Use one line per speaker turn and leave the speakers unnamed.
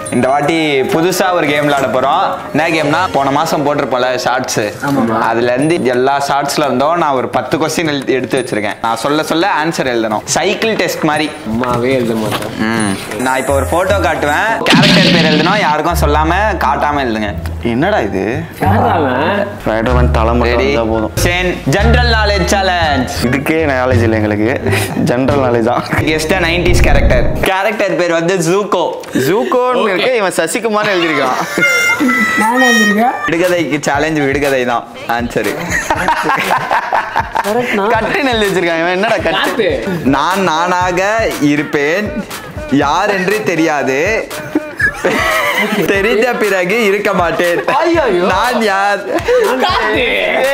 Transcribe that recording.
இந்த வாட்டி புதுசா ஒரு கேம் விளையாட போறோம் என்ன கேம்னா போன மாசம் போட்டிருப்போம்ல ஷார்ட்ஸ் அதுல இருந்து எல்லா ஷார்ட்ஸ்ல இருந்தும் நான் ஒரு பத்து கொஸ்டின் எடுத்து வச்சிருக்கேன் நான் சொல்ல சொல்ல ஆன்சர் எழுதணும் சைக்கிள் டெஸ்ட் மாதிரி
அம்மாவே எழுத மாட்டேன்
ம். நான் இப்போ ஒரு போட்டோ காட்டுவேன் கேரக்டர் பேர் எழுதணும் யாருக்கும் சொல்லாம காட்டாம எழுதுங்க
என்னடா இது
யாரா அவன்
ஸ்பைடர்மேன் தலை மட்டும்
ரெடி
வந்தா போதும்
சேன் ஜென்ரல் நாலேஜ் சேலஞ்ச்
இதுக்கே நாலேஜ் இல்லை எங்களுக்கு ஜென்ரல் நாலேஜ் தான்
கெஸ்ட் நைன்டிஸ் கேரக்டர் கேரக்டர் பேர் வந்து ஜூகோ
ஜூகோன்னு இருக்கு இவன் சசிகுமார் எழுதியிருக்கான்
நான் எழுதிருக்கேன்
விடுகதைக்கு சேலஞ்ச் விடுகதை தான் ஆன்சரு
கட்டுன்னு எழுதி வச்சிருக்கான் இவன் என்னடா கட்டு
காத்து
நான் நானாக இருப்பேன் யார் என்று தெரியாது தெரிந்த பிறகு இருக்க மாட்டேன்
ஐயையோ.
நான் யார்
காத்து